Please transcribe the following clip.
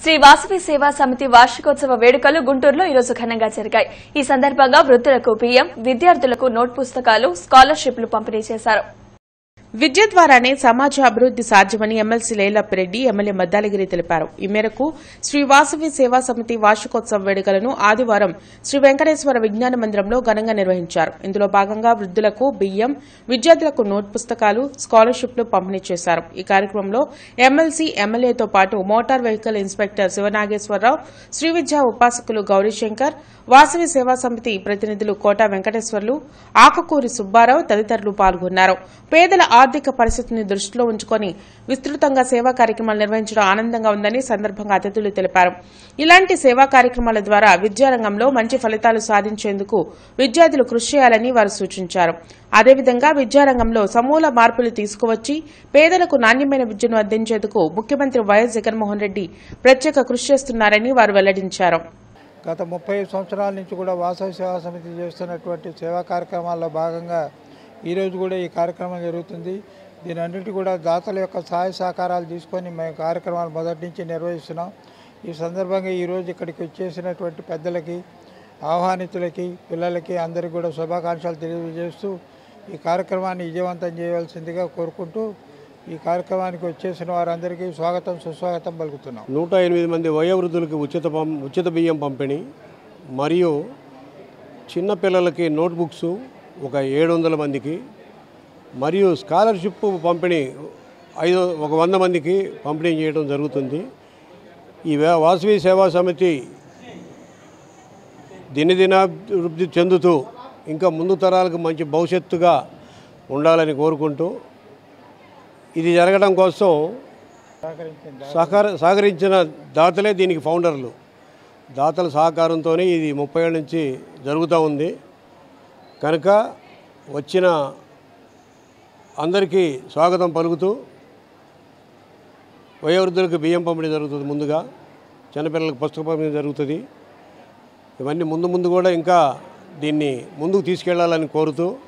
శ్రీ వాసవి సేవా సమితి వార్షికోత్సవ వేడుకలు గుంటూరులో ఈరోజు ఘనంగా జరిగాయి ఈ సందర్భంగా వృద్ధులకు బియ్యం విద్యార్థులకు నోట్ పుస్తకాలు స్కాలర్షిప్లు పంపిణీ చేశారు విద్య ద్వారానే సమాజ అభివృద్ది సాధ్యమని ఎమ్మెల్సీ లేలప్పిరెడ్డి ఎమ్మెల్యే మద్దాలగిరి తెలిపారు ఈ మేరకు శ్రీ వాసవి సేవా సమితి వార్షికోత్సవ వేడుకలను ఆదివారం శ్రీ వెంకటేశ్వర విజ్ఞాన మందిరంలో ఘనంగా నిర్వహించారు ఇందులో భాగంగా వృద్ధులకు బియ్యం విద్యార్థులకు నోట్ పుస్తకాలు స్కాలర్షిప్లు పంపిణీ చేశారు ఈ కార్యక్రమంలో ఎమ్మెల్సీ ఎమ్మెల్యేతో పాటు motor vehicle inspector Siva Nageswara Rao Shri విద్యా ఉపాసకులు గౌరీశంకర్ వాసవి సేవా సమితి ప్రతినిధులు కోట వెంకటేశ్వర్లు ఆకకూరి సుబ్బారావు తదితరులు పాల్గొన్నారు పేదల ఆర్థిక పరిస్థితిని దృష్టిలో ఉంచుకొని విస్తృతంగా సేవా కార్యక్రమాలు నిర్వహించడం ఆనందంగా ఉందని సందర్భంగా అతిథులు తెలిపారు ఇలాంటి సేవా కార్యక్రమాల ద్వారా విద్యారంగంలో మంచి ఫలితాలు సాధించేందుకు విద్యార్థులు కృషి చేయాలని వారు సూచించారు అదేవిధంగా విద్యారంగంలో సమూల మార్పులు తీసుకువచ్చి పేదలకు నాణ్యమైన విద్యను అందించేందుకు ముఖ్యమంత్రి వైఎస్ జగన్మోహన్ రెడ్డి ప్రత్యేక కృషి చేస్తున్నారని వారు వెల్లడించారు గత ముప్పై సంవత్సరాల నుంచి కూడా వాసవి సేవా సమితి చేస్తున్నటువంటి సేవా కార్యక్రమాల్లో భాగంగా ఈరోజు కూడా ఈ కార్యక్రమం జరుగుతుంది దీని అన్నిటి కూడా దాతల యొక్క సహాయ సహకారాలు తీసుకొని మేము కార్యక్రమాలు మొదటి నుంచి నిర్వహిస్తున్నాం ఈ సందర్భంగా ఈరోజు ఇక్కడికి వచ్చేసినటువంటి పెద్దలకి ఆహ్వానితులకి పిల్లలకి అందరికీ కూడా శుభాకాంక్షలు తెలియజేస్తూ ఈ కార్యక్రమాన్ని విజయవంతం చేయవలసిందిగా కోరుకుంటూ ఈ కార్యక్రమానికి వచ్చేసిన వారందరికీ స్వాగతం సుస్వాగతం పలుకుతున్నాం నూట ఎనిమిది మంది వయోవృద్ధులకు ఉచిత పం ఉచిత బియ్యం పంపిణీ మరియు చిన్నపిల్లలకి నోట్బుక్స్ ఒక ఏడు వందల మందికి మరియు స్కాలర్షిప్ పంపిణీ ఐదు ఒక వంద మందికి పంపిణీ చేయడం జరుగుతుంది ఈ వే- వాసవి సేవా సమితి దినదినాభివృద్ధి చెందుతూ ఇంకా ముందు తరాలకు మంచి భవిష్యత్తుగా ఉండాలని కోరుకుంటూ ఇది జరగడం కోసం సహకార సహకరించిన దాతలే దీనికి ఫౌండర్లు దాతల సహకారంతోనే ఇది ముప్పై ఏళ్ళ నుంచి జరుగుతూ ఉంది కనుక వచ్చిన అందరికీ స్వాగతం పలుకుతూ వయోవృద్ధులకు బియ్యం పంపిణీ జరుగుతుంది ముందుగా చిన్నపిల్లలకు పుస్తక పంపిణీ జరుగుతుంది ఇవన్నీ ముందు ముందు కూడా ఇంకా దీన్ని ముందుకు తీసుకెళ్లాలని కోరుతూ